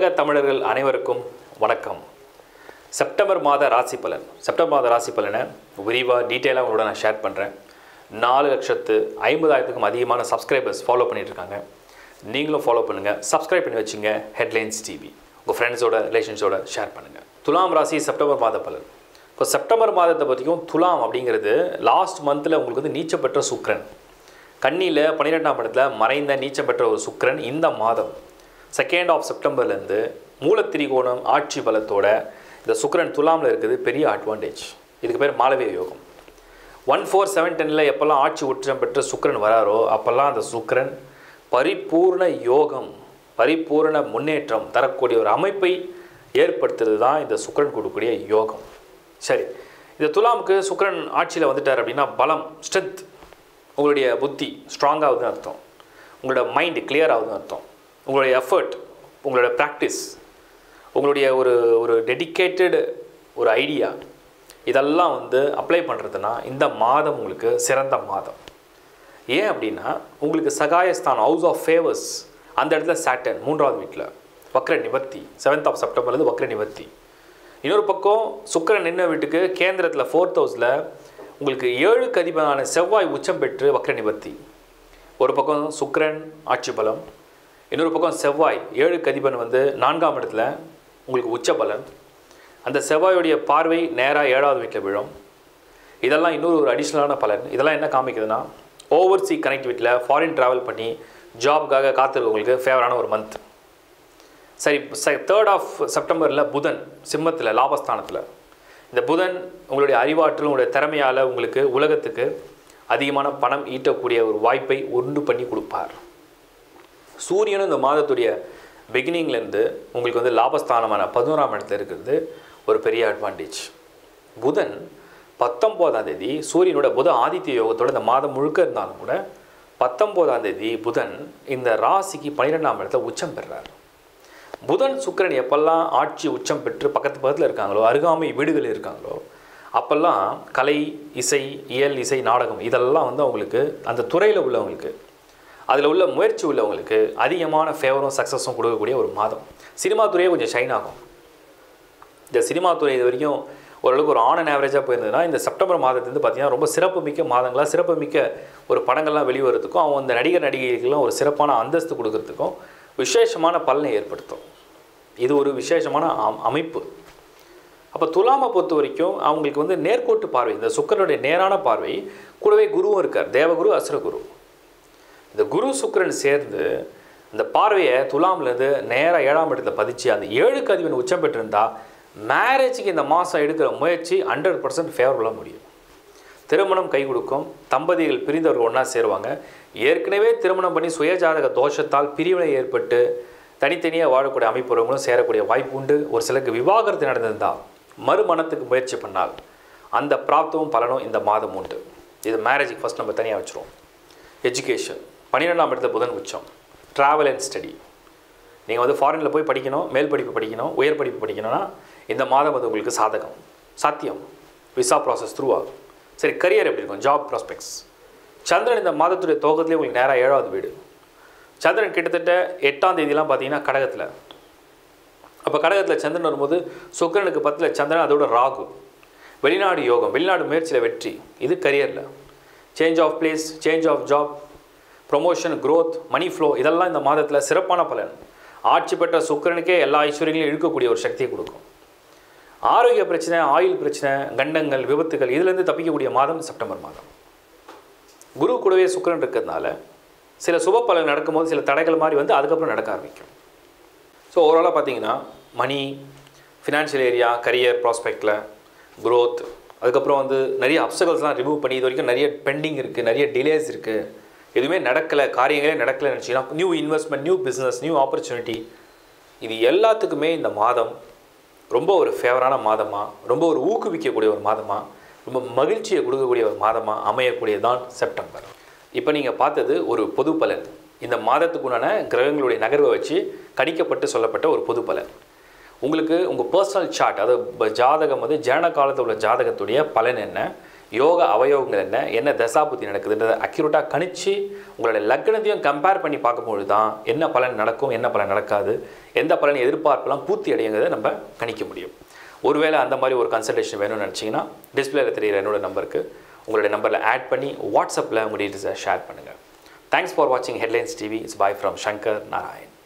உலக தமிழர்கள் அனைவருக்கும் வணக்கம் செப்டம்பர் மாத ராசி பலன் செப்டம்பர் மாத ராசி பலனை விரிவாக டீட்டெயிலாக உங்களோட நான் ஷேர் பண்ணுறேன் நாலு லட்சத்து ஐம்பதாயிரத்துக்கும் அதிகமான சப்ஸ்கிரைபர்ஸ் ஃபாலோ பண்ணிட்டு இருக்காங்க நீங்களும் ஃபாலோ பண்ணுங்கள் சப்ஸ்கிரைப் பண்ணி வச்சுங்க ஹெட்லைன்ஸ் டிவி உங்கள் ஃப்ரெண்ட்ஸோட ரிலேஷன்ஸோட ஷேர் பண்ணுங்கள் துலாம் ராசி செப்டம்பர் மாத பலன் இப்போ செப்டம்பர் மாதத்தை பற்றியும் துலாம் அப்படிங்கிறது லாஸ்ட் மந்தில் உங்களுக்கு வந்து நீச்சம் பெற்ற சுக்கிரன் கன்னியில் பன்னிரெண்டாம் இடத்துல மறைந்த நீச்சம் பெற்ற ஒரு சுக்கிரன் இந்த மாதம் செகண்ட் ஆஃப் செப்டம்பர்லேருந்து மூலத்திரிகோணம் ஆட்சி பலத்தோட இந்த சுக்கிரன் துலாமில் இருக்குது பெரிய அட்வான்டேஜ் இதுக்கு பேர் மாளவிய யோகம் ஒன் ஃபோர் செவன் டெனில் எப்போல்லாம் ஆட்சி உச்சம் பெற்ற சுக்கிரன் வராரோ அப்போல்லாம் அந்த சுக்கிரன் பரிபூர்ண யோகம் பரிபூர்ண முன்னேற்றம் தரக்கூடிய ஒரு அமைப்பை ஏற்படுத்துறது தான் இந்த சுக்கிரன் கொடுக்கக்கூடிய யோகம் சரி இந்த துலாமுக்கு சுக்கிரன் ஆட்சியில் வந்துட்டார் அப்படின்னா பலம் ஸ்ட்ரென்த் உங்களுடைய புத்தி ஸ்ட்ராங் ஆகுதுன்னு அர்த்தம் உங்களோட மைண்டு கிளியர் ஆகுதுன்னு அர்த்தம் உங்களுடைய எஃபர்ட் உங்களோட ப்ராக்டிஸ் உங்களுடைய ஒரு ஒரு டெடிக்கேட்டட் ஒரு ஐடியா இதெல்லாம் வந்து அப்ளை பண்ணுறதுனா இந்த மாதம் உங்களுக்கு சிறந்த மாதம் ஏன் அப்படின்னா உங்களுக்கு சகாயஸ்தானம் ஹவுஸ் ஆஃப் ஃபேவர்ஸ் அந்த இடத்துல சாட்டன் மூன்றாவது வீட்டில் வக்ர நிவர்த்தி செவன்த் ஆஃப் செப்டம்பர்லேருந்து வக்ர நிவர்த்தி இன்னொரு பக்கம் சுக்கிரன் நின்ன வீட்டுக்கு கேந்திரத்தில் ஃபோர்த் ஹவுஸில் உங்களுக்கு ஏழுக்கு அதிபரான செவ்வாய் உச்சம் பெற்று வக்ர நிவர்த்தி ஒரு பக்கம் சுக்கிரன் ஆட்சி பலம் இன்னொரு பக்கம் செவ்வாய் ஏழுக்கு அதிபன் வந்து நான்காம் இடத்துல உங்களுக்கு உச்ச பலன் அந்த செவ்வாயுடைய பார்வை நேராக ஏழாவது வீட்டில் விழும் இதெல்லாம் இன்னொரு ஒரு அடிஷ்னலான பலன் இதெல்லாம் என்ன காமிக்குதுன்னா ஓவர்சி கனெக்டிவிட்டியில் ஃபாரின் ட்ராவல் பண்ணி ஜாப்க்காக காத்திருக்கவங்களுக்கு ஃபேவரான ஒரு மந்த் சரி தேர்ட் ஆஃப் செப்டம்பரில் புதன் சிம்மத்தில் லாபஸ்தானத்தில் இந்த புதன் உங்களுடைய அறிவாற்றல் உங்களுடைய திறமையால் உங்களுக்கு உலகத்துக்கு அதிகமான பணம் ஈட்டக்கூடிய ஒரு வாய்ப்பை உண்டு பண்ணி கொடுப்பார் சூரியனும் இந்த மாதத்துடைய பிகினிங்லேருந்து உங்களுக்கு வந்து லாபஸ்தானமான பதினோராம் இடத்துல இருக்கிறது ஒரு பெரிய அட்வான்டேஜ் புதன் பத்தொம்போதாம் தேதி சூரியனோட புத ஆதித்ய யோகத்தோட இந்த மாதம் முழுக்க இருந்தாலும் கூட பத்தொம்போதாம் தேதி புதன் இந்த ராசிக்கு பன்னிரெண்டாம் இடத்துல உச்சம் பெறுறார் புதன் சுக்கிரன் எப்பெல்லாம் ஆட்சி உச்சம் பெற்று பக்கத்து பக்கத்தில் இருக்காங்களோ அருகாமை வீடுகளில் இருக்காங்களோ அப்போல்லாம் கலை இசை இயல் இசை நாடகம் இதெல்லாம் வந்து அவங்களுக்கு அந்த துறையில் உள்ளவங்களுக்கு அதில் உள்ள முயற்சி உள்ளவங்களுக்கு அதிகமான ஃபேவரும் சக்ஸஸும் கொடுக்கக்கூடிய ஒரு மாதம் சினிமா துறையே கொஞ்சம் ஷைன் ஆகும் இந்த சினிமா துறை இது வரைக்கும் ஓரளவுக்கு ஒரு ஆன் அண்ட் ஆவரேஜாக போயிருந்ததுன்னா இந்த செப்டம்பர் மாதத்துலேருந்து பார்த்தீங்கன்னா ரொம்ப சிறப்பு மிக்க மாதங்களாக சிறப்பு மிக்க ஒரு படங்கள்லாம் வெளிவரத்துக்கும் அவங்க அந்த நடிகர் நடிகைகளுக்கெல்லாம் ஒரு சிறப்பான அந்தஸ்து கொடுக்கறதுக்கும் விசேஷமான பலனை ஏற்படுத்தும் இது ஒரு விசேஷமான அம்- அமைப்பு அப்போ துலாமை பொறுத்த வரைக்கும் அவங்களுக்கு வந்து நேர்கோட்டு பார்வை இந்த சுக்கரனுடைய நேரான பார்வை கூடவே குருவும் இருக்கார் தேவகுரு அசுரகுரு இந்த குரு சுக்கிரன் சேர்ந்து இந்த பார்வையை துலாம்லேருந்து நேராக ஏழாம் இடத்துல பதிச்சு அந்த ஏழுக்கு அதிபன் உச்சம் பெற்றிருந்தா மேரேஜுக்கு இந்த மாதம் எடுக்கிற முயற்சி ஹண்ட்ரட் பர்சன்ட் ஃபேவரபுளாக முடியும் திருமணம் கை கொடுக்கும் தம்பதிகள் பிரிந்தவர்கள் ஒன்றா சேருவாங்க ஏற்கனவே திருமணம் பண்ணி சுயஜாதக தோஷத்தால் பிரிவினை ஏற்பட்டு தனித்தனியாக வாழக்கூடிய அமைப்புறவங்களும் சேரக்கூடிய வாய்ப்பு உண்டு ஒரு சிலருக்கு விவாகரத்து நடந்திருந்தால் மறுமணத்துக்கு முயற்சி பண்ணால் அந்த பிராப்தமும் பலனும் இந்த மாதம் உண்டு இது மேரேஜுக்கு ஃபஸ்ட் நம்ம தனியாக வச்சுருவோம் எஜுகேஷன் பன்னிரெண்டாம் இடத்துல புதன் உச்சம் ட்ராவல் அண்ட் ஸ்டடி நீங்கள் வந்து ஃபாரினில் போய் படிக்கணும் மேல் படிப்பு படிக்கணும் உயர் படிப்பு படிக்கணும்னா இந்த மாதம் அது உங்களுக்கு சாதகம் சாத்தியம் விசா ப்ராசஸ் த்ரூ ஆகும் சரி கரியர் எப்படி இருக்கும் ஜாப் ப்ராஸ்பெக்ட்ஸ் சந்திரன் இந்த மாதத்துடைய துவக்கத்துலேயே உங்களுக்கு நேராக ஏழாவது வீடு சந்திரன் கிட்டத்தட்ட எட்டாம் தேதியெலாம் பார்த்தீங்கன்னா கடகத்தில் அப்போ கடகத்தில் சந்திரன் வரும்போது சுக்கிரனுக்கு பத்தில் சந்திரன் அதோட ராகு வெளிநாடு யோகம் வெளிநாடு முயற்சியில் வெற்றி இது கரியரில் change of place change of job promotion growth money flow இதெல்லாம் இந்த மாதத்தில் சிறப்பான பலன் ஆட்சி பெற்ற சுக்கிரனுக்கே எல்லா ஐஸ்வர்யங்களையும் இழுக்கக்கூடிய ஒரு சக்தியை கொடுக்கும் ஆரோக்கிய பிரச்சனை ஆயுள் பிரச்சனை கண்டங்கள் விபத்துகள் இதுலேருந்து தப்பிக்கக்கூடிய மாதம் செப்டம்பர் மாதம் குரு கூடவே சுக்கிரன் இருக்கிறதுனால சில சுப பலன் நடக்கும்போது சில தடைகள் மாதிரி வந்து அதுக்கப்புறம் நடக்க ஆரம்பிக்கும் ஸோ ஓவராலாக பார்த்தீங்கன்னா மணி ஃபினான்ஷியல் ஏரியா கரியர் ப்ராஸ்பெக்டில் growth அதுக்கப்புறம் வந்து நிறைய அப்சகல்ஸ்லாம் ரிமூவ் பண்ணி இது வரைக்கும் நிறைய பெண்டிங் இருக்குது நிறைய டிலேஸ் இருக்குது எதுவுமே நடக்கலை காரியங்களே நடக்கலை நினச்சிங்கன்னா new investment new business new opportunity இது எல்லாத்துக்குமே இந்த மாதம் ரொம்ப ஒரு ஃபேவரான மாதமாக ரொம்ப ஒரு ஊக்குவிக்கக்கூடிய ஒரு மாதமாக ரொம்ப மகிழ்ச்சியை கொடுக்கக்கூடிய ஒரு மாதமாக அமையக்கூடியதான் செப்டம்பர் இப்போ நீங்கள் பார்த்தது ஒரு பொது பலன் இந்த மாதத்துக்குண்டான கிரகங்களுடைய நகர்வை வச்சு கணிக்கப்பட்டு சொல்லப்பட்ட ஒரு பொது பலன் உங்களுக்கு உங்கள் பர்சனல் சார்ட் அதாவது ப- ஜாதகம் வந்து ஜனன காலத்தில் உள்ள ஜாதகத்துடைய பலன் என்ன யோக அவயோகங்கள் என்ன என்ன தசாபுத்தி நடக்குதுன்றதை அக்யூரேட்டாக கணிச்சு உங்களுடைய லக்னத்தையும் கம்பேர் பண்ணி பார்க்கும்பொழுது தான் என்ன பலன் நடக்கும் என்ன பலன் நடக்காது எந்த பலன் எதிர்பார்ப்பெல்லாம் பூர்த்தி அடையுங்கிறத நம்ம கணிக்க முடியும் ஒருவேளை அந்த மாதிரி ஒரு கன்சல்டேஷன் வேணும்னு நினச்சிங்கன்னா டிஸ்பிளேல தெரியுற என்னோட நம்பருக்கு உங்களுடைய நம்பரில் ஆட் பண்ணி வாட்ஸ்அப்பில் உங்கள் டீட்டெயில்ஸை ஷேர் பண்ணுங்கள் தேங்க்ஸ் ஃபார் வாட்சிங் headlines TV it's bye from Shankar Narayan